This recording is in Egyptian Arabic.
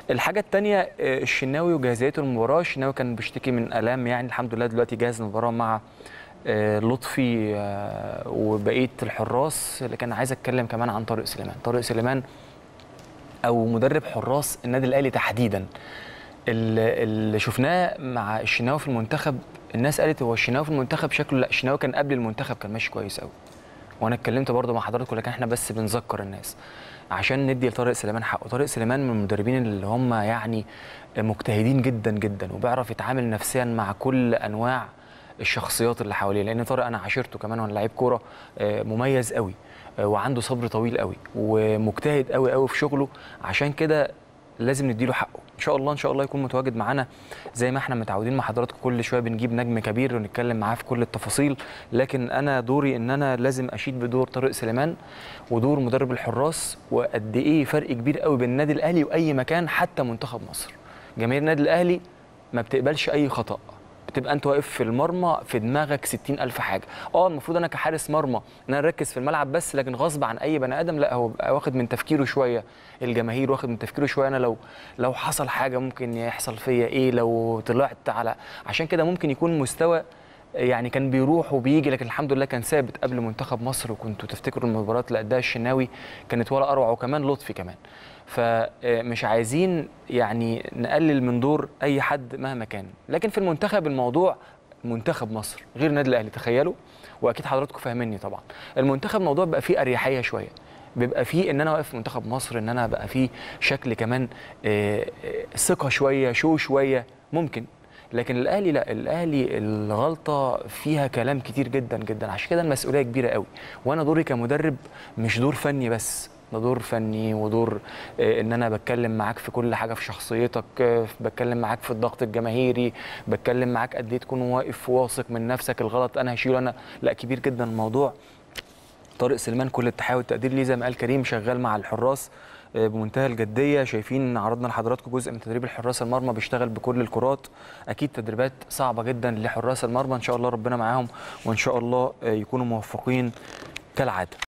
الحاجه الثانيه الشناوي وجاهزيته المباراه الشناوي كان بيشتكي من الام يعني الحمد لله دلوقتي جاهز المباراه مع آه، لطفي آه، وبقيه الحراس لكن عايز اتكلم كمان عن طارق سليمان طارق سليمان او مدرب حراس النادي الاهلي تحديدا اللي اللي شفناه مع الشناوي في المنتخب الناس قالت هو الشناوي في المنتخب شكله لا الشناوي كان قبل المنتخب كان ماشي كويس قوي وانا اتكلمت برضه مع حضراتكم لكن احنا بس بنذكر الناس عشان ندي لطارق سليمان حقه طارق سليمان من المدربين اللي هم يعني مجتهدين جدا جدا وبيعرف يتعامل نفسيا مع كل انواع الشخصيات اللي حواليه لان طارق انا عاشرته كمان وانا لعيب كوره آه، مميز قوي آه، وعنده صبر طويل قوي ومجتهد قوي قوي في شغله عشان كده لازم نديله حقه ان شاء الله ان شاء الله يكون متواجد معانا زي ما احنا متعودين مع حضراتكم كل شويه بنجيب نجم كبير ونتكلم معاه في كل التفاصيل لكن انا دوري ان انا لازم اشيد بدور طارق سليمان ودور مدرب الحراس وقد ايه فرق كبير قوي بين النادي الاهلي واي مكان حتى منتخب مصر جماهير النادي الاهلي ما بتقبلش اي خطا بتبقى انت واقف في المرمى في دماغك ستين ألف حاجة اه المفروض انا كحارس مرمى ان انا اركز في الملعب بس لكن غصب عن اي بني ادم لا هو بقى واخد من تفكيره شوية الجماهير واخد من تفكيره شوية انا لو لو حصل حاجة ممكن يحصل فيا ايه لو طلعت على عشان كده ممكن يكون مستوى يعني كان بيروح وبيجي لكن الحمد لله كان ثابت قبل منتخب مصر وكنتوا تفتكروا المباريات اللي قدها الشناوي كانت ولا اروع وكمان لطفي كمان فمش عايزين يعني نقلل من دور اي حد مهما كان لكن في المنتخب الموضوع منتخب مصر غير النادي الاهلي تخيلوا واكيد حضراتكم فاهميني طبعا المنتخب الموضوع بقى فيه اريحيه شويه بيبقى فيه ان انا واقف في منتخب مصر ان انا بقى فيه شكل كمان آه، آه، ثقه شويه شو شويه ممكن لكن الاهلي لا الاهلي الغلطه فيها كلام كتير جدا جدا عشان كده المسؤوليه كبيره قوي وانا دوري كمدرب مش دور فني بس ده دور فني ودور آه، ان انا بتكلم معاك في كل حاجه في شخصيتك آه، بتكلم معاك في الضغط الجماهيري بتكلم معاك قد ايه تكون واقف واثق من نفسك الغلط انا هشيله انا لا كبير جدا الموضوع طارق سليمان كل التحية والتقدير ليه زي ما قال كريم شغال مع الحراس آه، بمنتهى الجديه شايفين عرضنا لحضراتكم جزء من تدريب الحراس المرمى بيشتغل بكل الكرات اكيد تدريبات صعبه جدا لحراس المرمى ان شاء الله ربنا معاهم وان شاء الله آه، يكونوا موفقين كالعاده